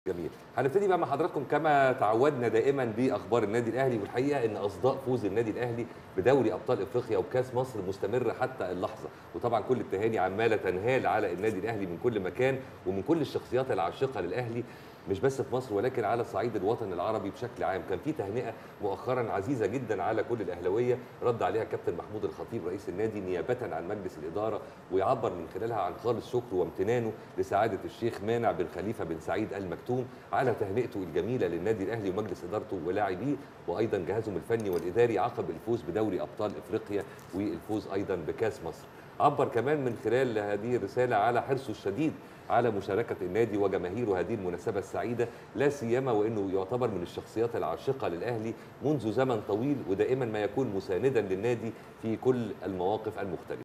جميل هنبتدي بقى مع حضراتكم كما تعودنا دائما باخبار النادي الاهلي والحقيقه ان اصداء فوز النادي الاهلي بدوري ابطال افريقيا وكاس مصر مستمره حتى اللحظه وطبعا كل التهاني عماله تنهال على النادي الاهلي من كل مكان ومن كل الشخصيات العاشقه للاهلي مش بس في مصر ولكن على صعيد الوطن العربي بشكل عام كان في تهنئه مؤخرا عزيزه جدا على كل الاهلاويه رد عليها كابتن محمود الخطيب رئيس النادي نيابه عن مجلس الاداره ويعبر من خلالها عن خالص شكره وامتنانه لسعاده الشيخ مانع بن خليفه بن سعيد المكتوم على تهنئته الجميله للنادي الاهلي ومجلس ادارته ولاعبيه وايضا جهازهم الفني والاداري عقب الفوز بدوري ابطال افريقيا والفوز ايضا بكاس مصر عبر كمان من خلال هذه الرساله على حرصه الشديد على مشاركه النادي وجماهيره هذه المناسبه السعيده لا سيما وانه يعتبر من الشخصيات العاشقه للاهلي منذ زمن طويل ودائما ما يكون مساندا للنادي في كل المواقف المختلفه